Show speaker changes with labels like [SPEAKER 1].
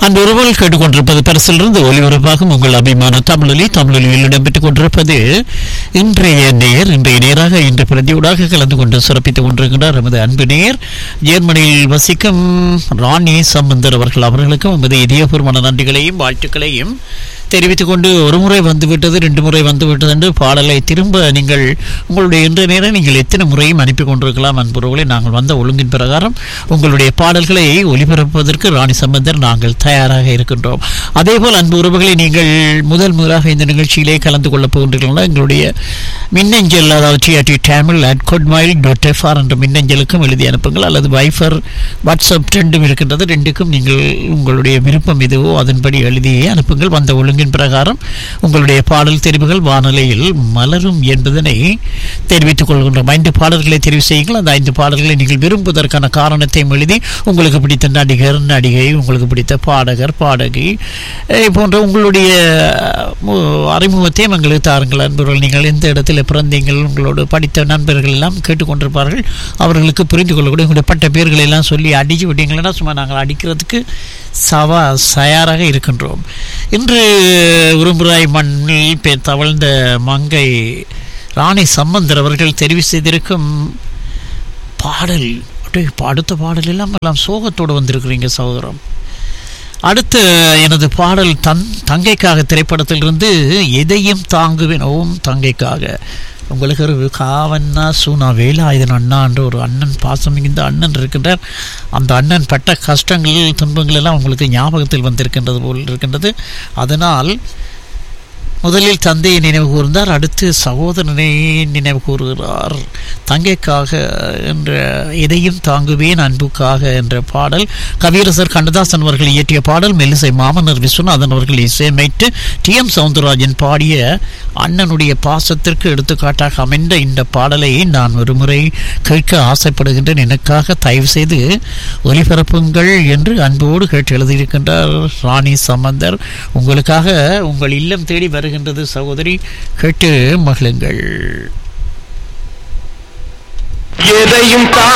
[SPEAKER 1] அந்த உறவுகள் கேட்டுக்கொண்டிருப்பது பரிசிலிருந்து ஒலிபரப்பாகும் உங்கள் அபிமான தமிழொலி தமிழொலியில் இடம்பெற்றுக் கொண்டிருப்பது இன்றைய நேர் இன்றைய நேராக இன்று பிரதியூடாக கலந்து கொண்டு சிறப்பித்துக் கொண்டிருக்கின்றார் நமது அன்பு நேர் ஜெர்மனியில் வசிக்கும் ராணி சம்பந்தர் அவர்கள் அவர்களுக்கும் நமது இதயபூர்வமான நன்றிகளையும் வாழ்த்துக்களையும் தெரிவித்துக் கொண்டு ஒரு முறை வந்துவிட்டது ரெண்டு முறை வந்துவிட்டது என்று பாடலை திரும்ப நீங்கள் உங்களுடைய இன்றைய நேரம் நீங்கள் எத்தனை முறையும் அனுப்பி கொண்டிருக்கலாம் அன்புறவுகளை நாங்கள் வந்த ஒழுங்கின் பிரகாரம் உங்களுடைய பாடல்களை ஒலிபரப்புவதற்கு ராணி சம்பந்தர் நாங்கள் தயாராக இருக்கின்றோம் அதேபோல் அன்பு உறவுகளை நீங்கள் முதல் முதலாக இந்த நிகழ்ச்சியிலே கலந்து கொள்ளப் போகின்றீர்களா எங்களுடைய மின்னஞ்சல் அதாவது TRT Tamil at Hotmail dot FR என்ற மின்னஞ்சலுக்கும் எழுதி அனுப்புங்கள் அல்லது வைஃபர் வாட்ஸ்அப் ரெண்டும் இருக்கின்றது ரெண்டுக்கும் நீங்கள் உங்களுடைய விருப்பம் எதுவோ அதன்படி எழுதி அனுப்புங்கள் வந்த ஒழுங்கின் பிரகாரம் உங்களுடைய பாடல் தெரிவுகள் வானொலியில் மலரும் என்பதனை தெரிவித்துக் கொள்கின்றோம் ஐந்து பாடல்களை தெரிவு செய்யுங்கள் அந்த ஐந்து பாடல்களை நீங்கள் விரும்புவதற்கான காரணத்தையும் எழுதி உங்களுக்கு பிடித்த நடிகர் நடிகை உங்களுக்கு பிடித்த பாடகர் பாடகி eh, போன்ற உங்களுடைய மு- அறிமுகத்தையும் எங்களுக்கு தாருங்கள் அன்பர்கள் நீங்கள் எந்த இடத்துல பிறந்தீங்கள் உங்களோடு படித்த நண்பர்கள் எல்லாம் கேட்டுக்கொண்டிருப்பார்கள் அவர்களுக்கு புரிந்து கொள்ளக்கூடிய உங்களுடைய பட்ட பேர்களை எல்லாம் சொல்லி அடிச்சு விட்டீங்களா சும்மா நாங்கள் அடிக்கிறதுக்கு சவா தயாராக இருக்கின்றோம் இன்று உரும்புராய் மண்ணில் பே தவழ்ந்த மங்கை ராணி சம்பந்தர் அவர்கள் தெரிவு செய்திருக்கும் பாடல் அப்படியே இப்ப அடுத்த பாடல் எல்லாம் எல்லாம் சோகத்தோடு வந்திருக்கிறீங்க சகோதரம் அடுத்த எனது பாடல் தன் தங்கைக்காக திரைப்படத்திலிருந்து எதையும் தாங்குவேன் ஓம் தங்கைக்காக உங்களுக்கு ஒரு காவன்னா சூனா வேலாயுதன் அண்ணா என்ற ஒரு அண்ணன் பாசம் மிகுந்த அண்ணன் இருக்கின்றார் அந்த அண்ணன் பட்ட கஷ்டங்கள் துன்பங்கள் எல்லாம் உங்களுக்கு ஞாபகத்தில் வந்திருக்கின்றது போல் இருக்கின்றது அதனால் முதலில் தந்தையை நினைவு கூர்ந்தார் அடுத்து சகோதரனை நினைவு கூறுகிறார் தங்கைக்காக என்ற எதையும் தாங்குவேன் அன்புக்காக என்ற பாடல் கவியரசர் கண்ணதாசன் அவர்கள் இயற்றிய பாடல் மெல்லிசை மாமன்னர் விஸ்வநாதன் அவர்கள் இசையமைத்து டி எம் சவுந்தரராஜன் பாடிய அண்ணனுடைய பாசத்திற்கு எடுத்துக்காட்டாக அமைந்த இந்த பாடலை நான் ஒரு முறை கேட்க ஆசைப்படுகின்றேன் எனக்காக தயவு செய்து ஒலிபரப்புங்கள் என்று அன்போடு கேட்டு எழுதியிருக்கின்றார் ராணி சம்பந்தர் உங்களுக்காக உங்கள் இல்லம் தேடி வருகின்றது சகோதரி கேட்டு மகிழுங்கள்
[SPEAKER 2] எதையும் தா